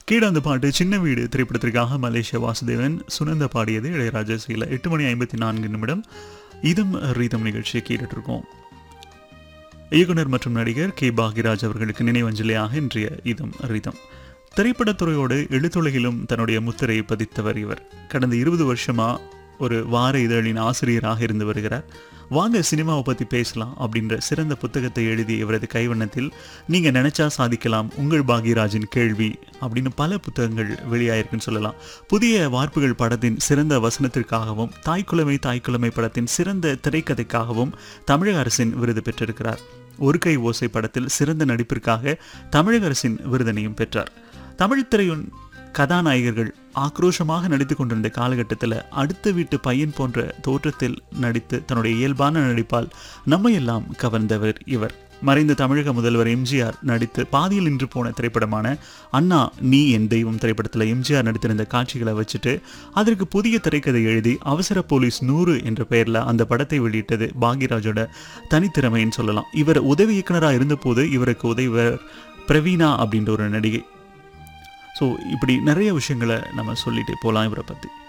கீழே அந்த பாட்டு சின்ன வீடு திரைப்படத்திற்காக மலேசியா வாசுதேவன் சுனந்த பாடியது இளையராஜா இசையில் எட்டு மணி ஐம்பத்தி நான்கு நிமிடம் இதம் ரீதம் நிகழ்ச்சியை கேட்டுட்டு இருக்கோம் இயக்குனர் மற்றும் நடிகர் கே பாக்யராஜ் அவர்களுக்கு நினைவஞ்சலியாக இன்றைய இதம் ரீதம் திரைப்படத்துறையோடு எழுத்துலகிலும் தன்னுடைய முத்திரையை பதித்தவர் இவர் கடந்த இருபது வருஷமா ஒரு வார இதழின் ஆசிரியராக இருந்து வருகிறார் வாங்க சினிமாவை பற்றி பேசலாம் அப்படின்ற சிறந்த புத்தகத்தை எழுதிய இவரது கைவண்ணத்தில் நீங்கள் நினைச்சா சாதிக்கலாம் உங்கள் பாக்யராஜின் கேள்வி அப்படின்னு பல புத்தகங்கள் வெளியாயிருக்குன்னு சொல்லலாம் புதிய வார்ப்புகள் படத்தின் சிறந்த வசனத்திற்காகவும் தாய்க்குலமை தாய்க்குலமை படத்தின் சிறந்த திரைக்கதைக்காகவும் தமிழக அரசின் விருது பெற்றிருக்கிறார் ஒரு கை ஓசை படத்தில் சிறந்த நடிப்பிற்காக தமிழக அரசின் விருதினையும் பெற்றார் தமிழ் திரையின் கதாநாயகர்கள் ஆக்ரோஷமாக நடித்து கொண்டிருந்த காலகட்டத்தில் அடுத்த வீட்டு பையன் போன்ற தோற்றத்தில் நடித்து தன்னுடைய இயல்பான நடிப்பால் நம்மையெல்லாம் கவர்ந்தவர் இவர் மறைந்த தமிழக முதல்வர் எம்ஜிஆர் நடித்து பாதியில் நின்று போன திரைப்படமான அண்ணா நீ என் தெய்வம் திரைப்படத்தில் எம்ஜிஆர் நடித்திருந்த காட்சிகளை வச்சுட்டு அதற்கு புதிய திரைக்கதை எழுதி அவசர போலீஸ் நூறு என்ற பெயரில் அந்த படத்தை வெளியிட்டது பாக்யராஜோட தனித்திறமைன்னு சொல்லலாம் இவர் உதவி இயக்குனராக இருந்தபோது இவருக்கு உதவிவர் பிரவீனா அப்படின்ற ஒரு நடிகை ஸோ இப்படி நிறைய விஷயங்களை நம்ம சொல்லிட்டு போகலாம் இவரை பற்றி